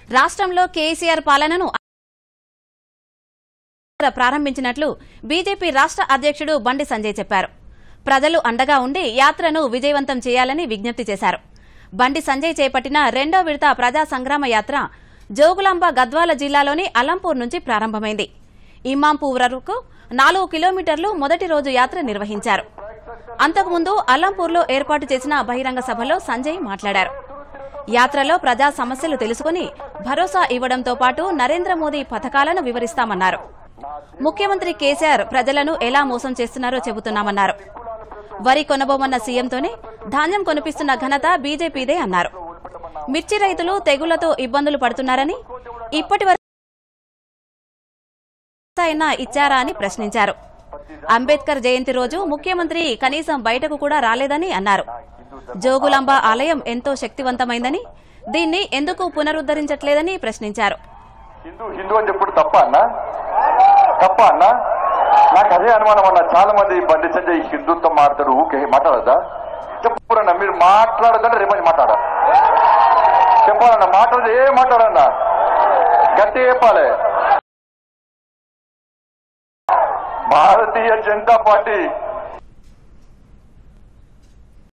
రాష్ట్రంలో కేసీఆర్ పాలనను ప్రారంభించినట్లు బీజేపీ రాష్ట్ర అధ్యక్షుడు బండి సంజయ్ చెప్పారు ప్రజలు అండగా ఉండి యాత్రను విజయవంతం చేయాలని విజ్ఞప్తి చేశారు బండి సంజయ్ చేపట్టిన రెండో విడత ప్రజా సంగ్రామ యాత్ర జోగులాంబ గద్వాల జిల్లాలోని అలంపూర్ నుంచి ప్రారంభమైంది ఇమాంపూర్ వరకు నాలుగు కిలోమీటర్లు మొదటి రోజు యాత్ర నిర్వహించారు అంతకుముందు అల్లంపూర్లో ఏర్పాటు చేసిన బహిరంగ సభలో సంజయ్ మాట్లాడారు యాత్రలో ప్రజా సమస్యలు తెలుసుకుని భరోసా ఇవ్వడంతో పాటు నరేంద్ర మోదీ పథకాలను వివరిస్తామన్నారు ముఖ్యమంత్రి కేసీఆర్ ప్రజలను ఎలా మోసం చేస్తున్నారో చెబుతున్నామన్నారు వరి కొనబోమన్న సీఎంతోనే ధాన్యం కొనిపిస్తున్న ఘనత బీజేపీదే అన్నారు మిర్చి రైతులు తెగులతో ఇబ్బందులు పడుతున్నారని ఇప్పటి వరకు అయినా ఇచ్చారా అని ప్రశ్నించారు అంబేద్కర్ జయంతి రోజు ముఖ్యమంత్రి కనీసం బయటకు కూడా రాలేదని అన్నారు జోగులాంబ ఆలయం ఎంతో శక్తివంతమైందని దీన్ని ఎందుకు పునరుద్దరించట్లేదని ప్రశ్నించారు హిందూ హిందూ అని చెప్పుడు తప్ప అన్న తప్ప అన్న నాకు అదే అనుమానం అన్న చాలా మంది బండి సంజయ్ హిందుత్వం మాట్లాడతారు ఊకే మాట్లాడదా చెప్పురన్న మీరు మాట్లాడదంటే రేపటి మాట్లాడ చెప్పాలన్న మాట్లాడదు ఏ మాట్లాడన్నా గట్టి చెప్పాలి భారతీయ జనతా పార్టీ